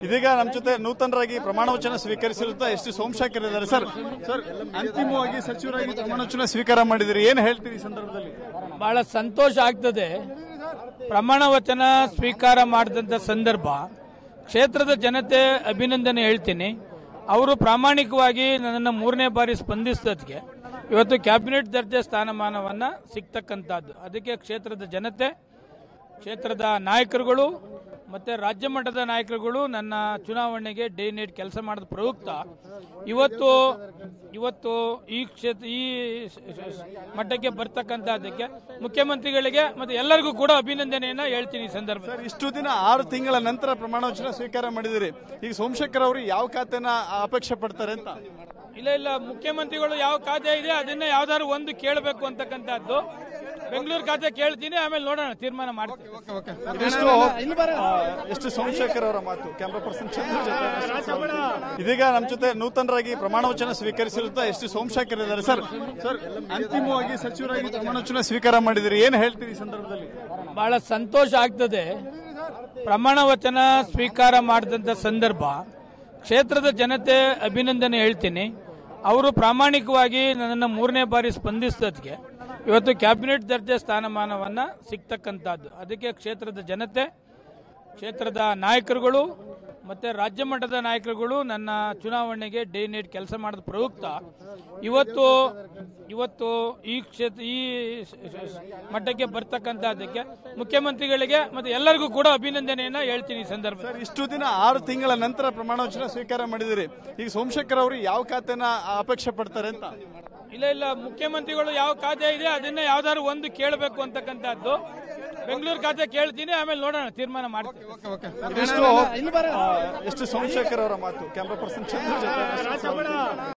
ಇದೀಗ ನಮ್ಮ ಜೊತೆ ನೂತನರಾಗಿ ಪ್ರಮಾಣ ವಚನ ಸ್ವೀಕರಿಸಿರುತ್ತಾ ಎಸ್ ಟಿ ಸೋಮಶೇಖರ್ ಇದ್ದಾರೆ ಸರ್ ಸರ್ ಅಂತಿಮವಾಗಿ ಸಚಿವರಾಗಿ ಪ್ರಮಾಣ ವಚನ ಸ್ವೀಕಾರ ಮಾಡಿದಿರಿ ಏನ್ ಹೇಳ್ತೀರಿ ಈ ಸಂದರ್ಭದಲ್ಲಿ ಬಹಳ ಸಂತೋಷ ಆಗ್ತದೆ ಪ್ರಮಾಣ ವಚನ ಸ್ವೀಕಾರ ಮಾಡಿದಂಥ ಸಂದರ್ಭ ಕ್ಷೇತ್ರದ ಜನತೆ ಅಭಿನಂದನೆ ಹೇಳ್ತೀನಿ ಅವರು ಪ್ರಾಮಾಣಿಕವಾಗಿ ನನ್ನನ್ನು ಮೂರನೇ ಬಾರಿ ಸ್ಪಂದಿಸಿದ್ದಕ್ಕೆ ಇವತ್ತು ಕ್ಯಾಬಿನೆಟ್ ದರ್ಜೆ ಸ್ಥಾನಮಾನವನ್ನು ಸಿಗ್ತಕ್ಕಂಥದ್ದು ಅದಕ್ಕೆ ಕ್ಷೇತ್ರದ ಜನತೆ ಕ್ಷೇತ್ರದ ನಾಯಕರುಗಳು ಮತ್ತೆ ರಾಜ್ಯ ಮಟ್ಟದ ನಾಯಕರುಗಳು ನನ್ನ ಚುನಾವಣೆಗೆ ಡೇ ನೈಟ್ ಕೆಲಸ ಮಾಡಿದ ಪ್ರಯುಕ್ತ ಇವತ್ತು ಇವತ್ತು ಈ ಕ್ಷೇತ್ರ ಈ ಮಟ್ಟಕ್ಕೆ ಬರ್ತಕ್ಕಂಥದ್ದಕ್ಕೆ ಮುಖ್ಯಮಂತ್ರಿಗಳಿಗೆ ಮತ್ತೆ ಎಲ್ಲರಿಗೂ ಕೂಡ ಅಭಿನಂದನೆಯನ್ನ ಹೇಳ್ತೀನಿ ಈ ಸಂದರ್ಭ ಸರ್ ಇಷ್ಟು ದಿನ ಆರು ತಿಂಗಳ ನಂತರ ಪ್ರಮಾಣ ವಚನ ಸ್ವೀಕಾರ ಮಾಡಿದಿರಿ ಈಗ ಸೋಮಶೇಖರ್ ಅವರು ಯಾವ ಖಾತೆನ ಅಪೇಕ್ಷೆ ಪಡ್ತಾರೆ ಅಂತ ಇಲ್ಲ ಇಲ್ಲ ಮುಖ್ಯಮಂತ್ರಿಗಳು ಯಾವ ಖಾತೆ ಇದೆ ಅದನ್ನ ಯಾವ್ದಾದ್ರು ಒಂದು ಕೇಳಬೇಕು ಅಂತಕ್ಕಂಥದ್ದು ಬೆಂಗಳೂರು ಖಾತೆ ಕೇಳ್ತೀನಿ ಆಮೇಲೆ ನೋಡೋಣ ತೀರ್ಮಾನ ಮಾಡ್ತೀನಿ ಇದಿಷ್ಟು ಆ, ಎಷ್ಟು ಸೋಮಶೇಖರ್ ಅವರ ಮಾತು ಕ್ಯಾಮ್ರಾ ಪರ್ಸನ್ ಚಂದ್ರ ಜೊತೆ ಇದೀಗ ನಮ್ಮ ಜೊತೆ ನೂತನರಾಗಿ ಪ್ರಮಾಣ ವಚನ ಸ್ವೀಕರಿಸಿರುತ್ತಾ ಎಸ್ ಟಿ ಸೋಮಶೇಖರ್ ಇದ್ದಾರೆ ಸರ್ ಸರ್ ಅಂತಿಮವಾಗಿ ಸಚಿವರಾಗಿ ಪ್ರಮಾಣ ವಚನ ಸ್ವೀಕಾರ ಮಾಡಿದಿರಿ ಏನ್ ಹೇಳ್ತೀರಿ ಈ ಸಂದರ್ಭದಲ್ಲಿ ಬಹಳ ಸಂತೋಷ ಆಗ್ತದೆ ಪ್ರಮಾಣ ವಚನ ಸ್ವೀಕಾರ ಮಾಡಿದಂಥ ಸಂದರ್ಭ ಕ್ಷೇತ್ರದ ಜನತೆ ಅಭಿನಂದನೆ ಹೇಳ್ತೀನಿ ಅವರು ಪ್ರಾಮಾಣಿಕವಾಗಿ ನನ್ನನ್ನು ಮೂರನೇ ಬಾರಿ ಸ್ಪಂದಿಸಿದ್ದಕ್ಕೆ ಇವತ್ತು ಕ್ಯಾಬಿನೆಟ್ ದರ್ಜೆ ಸ್ಥಾನಮಾನವನ್ನು ಸಿಗ್ತಕ್ಕಂಥದ್ದು ಅದಕ್ಕೆ ಕ್ಷೇತ್ರದ ಜನತೆ ಕ್ಷೇತ್ರದ ನಾಯಕರುಗಳು ಮತ್ತೆ ರಾಜ್ಯ ಮಟ್ಟದ ನಾಯಕರುಗಳು ನನ್ನ ಚುನಾವಣೆಗೆ ಡೇ ನೈಟ್ ಕೆಲಸ ಮಾಡಿದ ಪ್ರಯುಕ್ತ ಇವತ್ತು ಇವತ್ತು ಈ ಕ್ಷೇತ್ರ ಈ ಮಟ್ಟಕ್ಕೆ ಬರ್ತಕ್ಕಂಥದ್ದಕ್ಕೆ ಮುಖ್ಯಮಂತ್ರಿಗಳಿಗೆ ಮತ್ತೆ ಎಲ್ಲರಿಗೂ ಕೂಡ ಅಭಿನಂದನೆಯನ್ನ ಹೇಳ್ತೀನಿ ಈ ಸಂದರ್ಭ ಸರ್ ಇಷ್ಟು ದಿನ ಆರು ತಿಂಗಳ ನಂತರ ಪ್ರಮಾಣ ವಚನ ಸ್ವೀಕಾರ ಮಾಡಿದಿರಿ ಈಗ ಸೋಮಶೇಖರ್ ಅವರು ಯಾವ ಖಾತೆನ ಅಪೇಕ್ಷೆ ಪಡ್ತಾರೆ ಅಂತ ಇಲ್ಲ ಇಲ್ಲ ಮುಖ್ಯಮಂತ್ರಿಗಳು ಯಾವ ಖಾತೆ ಇದೆ ಅದನ್ನ ಯಾವ್ದಾದ್ರು ಒಂದು ಕೇಳಬೇಕು ಅಂತಕ್ಕಂಥದ್ದು ಬೆಂಗಳೂರು ಖಾತೆ ಕೇಳ್ತೀನಿ ಆಮೇಲೆ ನೋಡೋಣ ತೀರ್ಮಾನ ಮಾಡ್ತೀನಿ ಇದಿಷ್ಟು ಆ, ಎಷ್ಟು ಸೋಮಶೇಖರ್ ಅವರ ಮಾತು ಕ್ಯಾಮ್ರಾ ಪರ್ಸನ್ ಚಂದ್ರ ಜೊತೆ